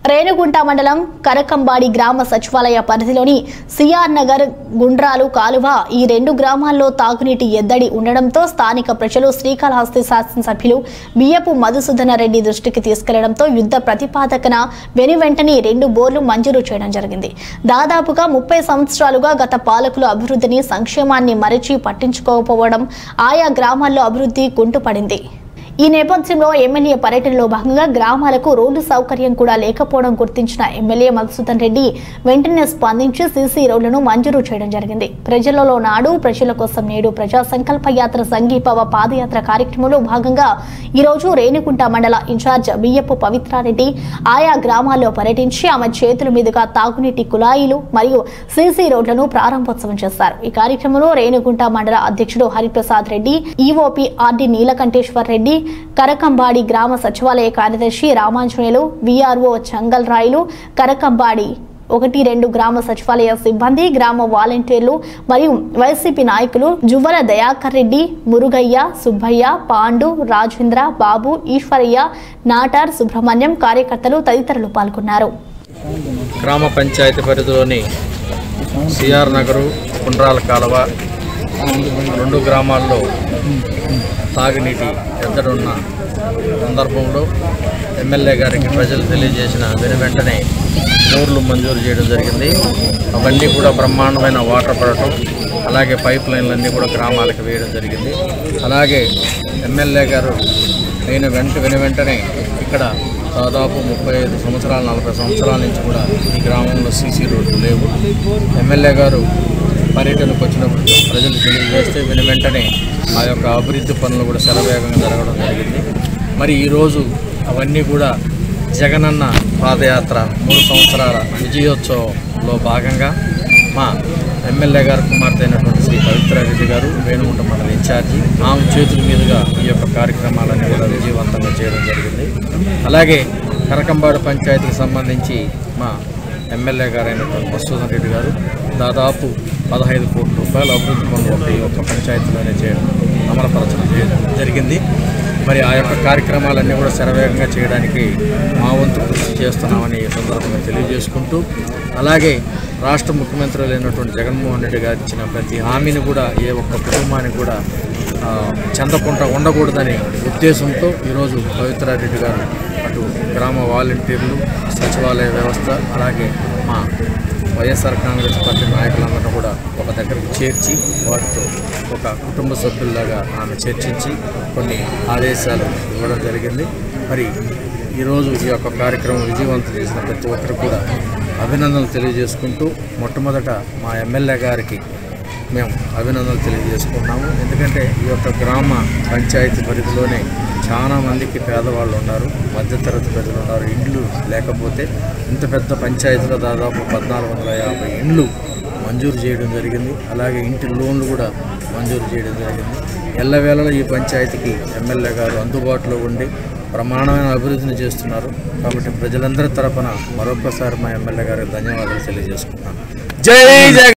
రేణుగుంట మండలం కరకంబాడి గ్రామ సచివాలయ పరిధిలోని సిఆర్ నగర్ గుండ్రాలు కాలువ ఈ రెండు గ్రామాల్లో తాగునీటి ఎద్దడి ఉండడంతో స్థానిక ప్రజలు శ్రీకాళహస్తి శాసనసభ్యులు బియ్యపు మధుసూదన రెడ్డి దృష్టికి తీసుకెళ్లడంతో యుద్ధ ప్రతిపాదకన వెను వెంటనే రెండు బోర్లు మంజూరు చేయడం జరిగింది దాదాపుగా ముప్పై సంవత్సరాలుగా గత పాలకులు అభివృద్ధిని సంక్షేమాన్ని మరచి పట్టించుకోకపోవడం ఆయా గ్రామాల్లో అభివృద్ధి కుంటుపడింది ఈ నేపథ్యంలో ఎమ్మెల్యే పర్యటనలో భాగంగా గ్రామాలకు రోడ్డు సౌకర్యం కూడా లేకపోవడం గుర్తించిన ఎమ్మెల్యే మధుసూదన్ రెడ్డి వెంటనే స్పందించి సీసీ రోడ్లను మంజూరు చేయడం జరిగింది ప్రజలలో నాడు ప్రజల కోసం నేడు ప్రజా సంకల్ప యాత్ర సంఘీభావ పాదయాత్ర కార్యక్రమంలో భాగంగా ఈరోజు రేణిగుంట మండల ఇన్ఛార్జ్ బియ్యపు పవిత్రారెడ్డి ఆయా గ్రామాల్లో పర్యటించి ఆమె చేతుల మీదుగా తాగునీటి కుళాయిలు మరియు సీసీ రోడ్లను ప్రారంభోత్సవం చేశారు ఈ కార్యక్రమంలో రేణిగుంట మండల అధ్యక్షుడు హరిప్రసాద్ రెడ్డి ఈఓపి ఆర్డి నీలకంఠేశ్వర్ రెడ్డి కరకంబాడి గ్రామ సచివాలయ కార్యదర్శి రామాంజనేయులు విఆర్ఓ చంగల్ రాయులు కరకంబాడి ఒకటి రెండు గ్రామ సచివాలయ సిబ్బంది గ్రామ వాలంటీర్లు మరియు వైసీపీ నాయకులు జువ్వల దయాకర్ రెడ్డి మురుగయ్య సుబ్బయ్య పాండు రాజేంద్ర బాబు ఈశ్వరయ్య నాటార్ సుబ్రహ్మణ్యం కార్యకర్తలు తదితరులు పాల్గొన్నారు గ్రామ పంచాయతీ పరిధిలోని సిఆర్ నగరు కుండ్రాల కాలువ రెండు గ్రామాల్లో తాగునీటి ఎద్దడున్న సందర్భంలో ఎమ్మెల్యే గారికి ప్రజలు తెలియజేసిన వెను వెంటనే బోర్లు మంజూరు చేయడం జరిగింది అవన్నీ కూడా బ్రహ్మాండమైన వాటర్ పడటం అలాగే పైప్ లైన్లన్నీ కూడా గ్రామాలకు వేయడం జరిగింది అలాగే ఎమ్మెల్యే గారు అయిన వెంట వెను వెంటనే ఇక్కడ దాదాపు ముప్పై ఐదు సంవత్సరాలు నలభై సంవత్సరాల నుంచి కూడా ఈ గ్రామంలో సీసీ రోడ్లు లేవు ఎమ్మెల్యే గారు పర్యటనకు వచ్చినప్పుడు ప్రజలు తెలియజేస్తే వెను వెంటనే ఆ యొక్క అభివృద్ధి పనులు కూడా శరవేగంగా జరగడం జరిగింది మరి ఈరోజు అవన్నీ కూడా జగనన్న పాదయాత్ర మూడు సంవత్సరాల విజయోత్సవంలో భాగంగా మా ఎమ్మెల్యే గారు కుమార్తె అయినటువంటి శ్రీ పవిత్రారెడ్డి గారు వేణుగుంట మండల ఇన్ఛార్జి ఆమె చేతుల మీదుగా ఈ యొక్క కార్యక్రమాలన్నీ కూడా విజయవంతంగా చేయడం జరిగింది అలాగే కరకంబాడు పంచాయతీకి సంబంధించి మా ఎమ్మెల్యే గారు అయినటువంటి మసూదన్ రెడ్డి గారు దాదాపు పదహైదు కోట్ల రూపాయల అభివృద్ధి పనులు ఒకటి ఒక్క పంచాయతీలోనే చేయడం అమలుపరచడం చేయడం జరిగింది మరి ఆ యొక్క కార్యక్రమాలన్నీ కూడా శరవేగంగా చేయడానికి మా వంతు కృషి చేస్తున్నామని ఈ సందర్భంగా తెలియజేసుకుంటూ అలాగే రాష్ట్ర ముఖ్యమంత్రి అయినటువంటి జగన్మోహన్ రెడ్డి గారు ఇచ్చిన ప్రతి హామీని కూడా ఏ ఒక్క కుటుంబానికి కూడా ఆ, చెందకుండా ఉండకూడదనే ఉద్దేశంతో ఈరోజు పవిత్రారెడ్డి గారు అటు గ్రామ వాలంటీర్లు సచివాలయ వ్యవస్థ అలాగే మా వైఎస్ఆర్ కాంగ్రెస్ పార్టీ నాయకులందరూ కూడా ఒక దగ్గరకు చేర్చి వారితో ఒక కుటుంబ సభ్యుల్లాగా ఆమె చర్చించి కొన్ని ఆదేశాలు ఇవ్వడం జరిగింది మరి ఈరోజు ఈ యొక్క కార్యక్రమం విజయవంతం చేసిన ప్రతి ఒక్కరు కూడా అభినందనలు తెలియజేసుకుంటూ మొట్టమొదట మా ఎమ్మెల్యే గారికి మేము అభినందనలు తెలియజేసుకున్నాము ఎందుకంటే ఈ యొక్క గ్రామ పంచాయతీ పరిధిలోనే చాలా మందికి పేదవాళ్ళు ఉన్నారు మధ్యతరగతి ప్రజలు ఉన్నారు ఇండ్లు లేకపోతే ఇంత పెద్ద పంచాయతీలో దాదాపు పద్నాలుగు వందల యాభై ఇండ్లు మంజూరు చేయడం జరిగింది అలాగే ఇంటి లోన్లు కూడా మంజూరు చేయడం జరిగింది ఎల్లవేళలా ఈ పంచాయతీకి ఎమ్మెల్యే గారు అందుబాటులో ఉండి ప్రమాణమైన అభివృద్ధిని చేస్తున్నారు కాబట్టి ప్రజలందరి తరపున మరొకసారి మా ఎమ్మెల్యే గారికి ధన్యవాదాలు తెలియజేసుకుంటున్నాను జై జగన్